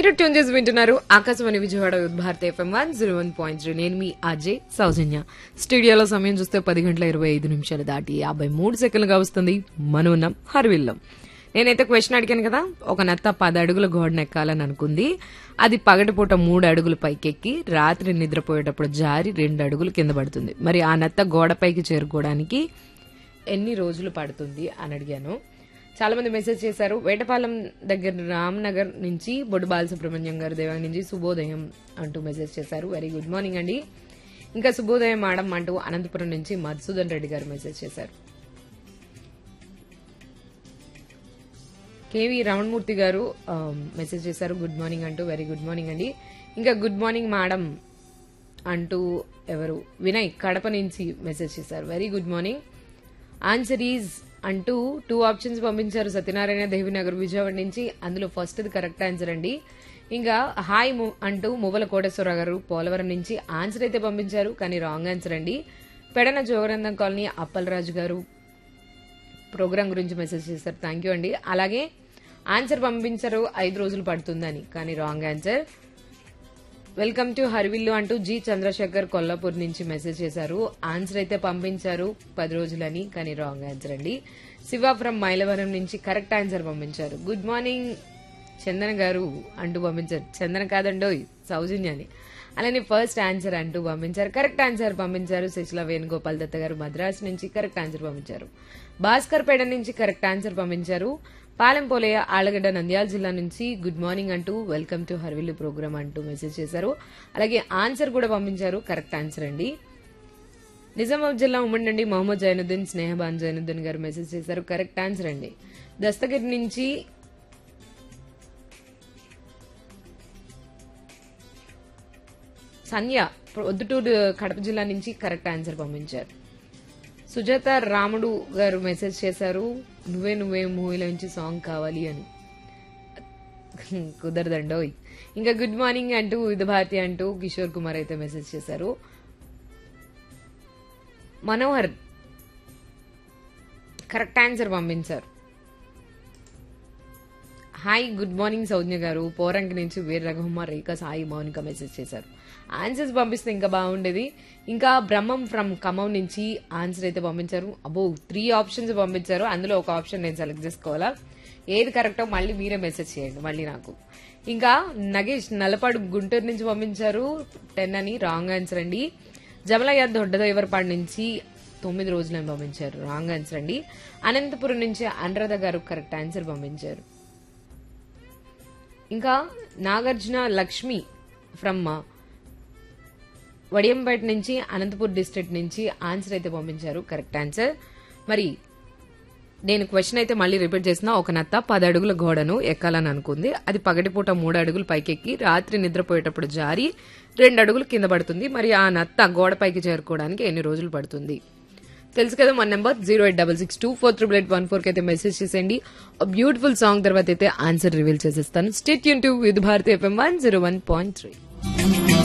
మీరు ట్యూన్ చేసి వింటున్నారు Akashvani Vijayawada Bharat FM one zero one point three నేను మీ అజయ్ సౌజన్య స్టూడియోలో సమయం చూస్తే పది గంటల ఇరవై ఐదు నిమిషాలు దాటి యాభై మూడు సెకండ్లుగా వస్తుంది మనం ఉన్నాం హర్విల్లో నేనైతే క్వశ్చన్ అడిగాను కదా ఒక నత్త పది అడుగుల గోడను ఎక్కాలని అనుకుంది అది పగటిపూట మూడు అడుగులు పైకెక్కి రాత్రి నిద్రపోయేటప్పుడు జారి రెండు అడుగులు కింద పడుతుంది మరి ఆ నత్త గోడపైకి చేరుకోవడానికి ఎన్ని రోజులు పడుతుంది అని అడిగాను చాలా మంది మెసేజ్ చేశారు వేటపాలెం దగ్గర రామ్నగర్ నుంచి బొడ్డు బాలసుబ్రహ్మణ్యం గారు దేవాంగ నుంచి శుభోదయం అంటూ మెసేజ్ చేశారు వెరీ గుడ్ మార్నింగ్ అండి ఇంకా శుభోదయం మేడం అంటూ అనంతపురం నుంచి మధుసూదన్ రెడ్డి గారు మెసేజ్ చేశారు కేవి రమణమూర్తి గారు ఆ, మెసేజ్ చేశారు గుడ్ మార్నింగ్ అంటూ వెరీ గుడ్ మార్నింగ్ అండి ఇంకా గుడ్ మార్నింగ్ మేడం అంటూ ఎవరు వినయ్ కడప నుంచి మెసేజ్ చేశారు very good morning answer is అంటూ టూ ఆప్షన్స్ పంపించారు సత్యనారాయణ దేవినగర్ విజయవాడ నుంచి అందులో ఫస్ట్ కరెక్ట్ ఆన్సర్ అండి ఇంకా హాయ్ ము- అంటూ మువ్వల కోటేశ్వరరావు గారు పోలవరం నుంచి ఆన్సర్ అయితే పంపించారు కానీ రాంగ్ ఆన్సర్ అండి పెడన జోగనందం కాలనీ అప్పలరాజు గారు ప్రోగ్రామ్ గురించి మెసేజ్ చేశారు థ్యాంక్ యూ అండి అలాగే ఆన్సర్ పంపించారు ఐదు రోజులు పడుతుందని కానీ wrong answer welcome to Harvillu అంటూ జి చంద్రశేఖర్ కొల్లాపూర్ నుంచి మెసేజ్ చేశారు ఆన్సర్ అయితే పంపించారు పది రోజులని కానీ రాంగ్ ఆన్సర్ అండి శివ ఫ్రమ్ మైలవరం నుంచి కరెక్ట్ ఆన్సర్ పంపించారు గుడ్ మార్నింగ్ చందన గారు అంటూ పంపించారు చందన కాదండోయ్ సౌజన్యాని అలానే ఫస్ట్ ఆన్సర్ అంటూ పంపించారు కరెక్ట్ ఆన్సర్ పంపించారు శశిల వేణుగోపాల్ దత్త గారు మద్రాసు నుంచి కరెక్ట్ ఆన్సర్ పంపించారు భాస్కర్ పేట నుంచి కరెక్ట్ ఆన్సర్ పంపించారు పాలెం పోలయ్య ఆళ్లగడ్డ నంద్యాల జిల్లా నుంచి గుడ్ మార్నింగ్ అంటూ వెల్కమ్ టు హర్విల్లు ప్రోగ్రామ్ అంటూ మెసేజ్ చేశారు అలాగే ఆన్సర్ కూడా పంపించారు కరెక్ట్ ఆన్సర్ అండి నిజామాబాద్ జిల్లా ఉమ్మడి నుండి మొహమ్మద్ జైనుద్దీన్ స్నేహబాన్ జైనుద్దీన్ గారు మెసేజ్ చేశారు కరెక్ట్ ఆన్సర్ అండి దస్తగిరి నుంచి సంధ్య పొద్దుటూరు కడప జిల్లా నుంచి కరెక్ట్ ఆన్సర్ పంపించారు సుజాత రాముడు గారు మెసేజ్ చేశారు నువ్వే నువ్వే మూవీలో నుంచి సాంగ్ కావాలి అని కుదరదండోయ్ ఇంకా గుడ్ మార్నింగ్ అంటూ విధ భారతి అంటూ కిషోర్ కుమార్ అయితే మెసేజ్ చేశారు మనోహర్ కరెక్ట్ ఆన్సర్ పంపించారు హాయ్ గుడ్ మార్నింగ్ సౌజ్ఞ గారు పోరంకి నుంచి వీర రఘుమ్మ రేఖ సాయి మౌనిక మెసేజ్ చేశారు ఆన్సర్స్ పంపిస్తే ఇంకా బాగుండేది ఇంకా బ్రహ్మం ఫ్రమ్ ఖమ్మం నుంచి ఆన్సర్ అయితే పంపించారు అబో త్రీ ఆప్షన్స్ పంపించారు అందులో ఒక ఆప్షన్ నేను సెలెక్ట్ చేసుకోవాలా ఏది కరెక్టో మళ్ళీ మీరే మెసేజ్ చేయండి మళ్ళీ నాకు ఇంకా నగేష్ నల్లపాడు గుంటూరు నుంచి పంపించారు టెన్ అని రాంగ్ ఆన్సర్ అండి జమలయ్య దొడ్డదేవరపాడు నుంచి తొమ్మిది రోజులని పంపించారు రాంగ్ ఆన్సర్ అండి అనంతపురం నుంచి అనురాధ గారు కరెక్ట్ ఆన్సర్ పంపించారు ఇంకా నాగార్జున లక్ష్మి ఫ్రమ్ వడియంపేట నుంచి అనంతపూర్ డిస్ట్రిక్ట్ నుంచి ఆన్సర్ అయితే పంపించారు కరెక్ట్ ఆన్సర్ మరి నేను క్వశ్చన్ అయితే మళ్ళీ రిపీట్ చేసిన ఒక నత్త పది అడుగుల గోడను ఎక్కాలని అనుకుంది అది పగటిపూట మూడు అడుగులు పైకెక్కి రాత్రి నిద్రపోయేటప్పుడు జారి రెండు అడుగులు కింద పడుతుంది మరి ఆ నత్త గోడపైకి చేరుకోవడానికి ఎన్ని రోజులు పడుతుంది తెలుసు కదా మన number zero eight double six two four triple eight one four కి అయితే మెసేజ్ చేసేయండి బ్యూటిఫుల్ సాంగ్ తర్వాత అయితే ఆన్సర్ రివీల్ చేసేస్తాను స్టేట్ యూన్ to with Bharati FM one zero one point three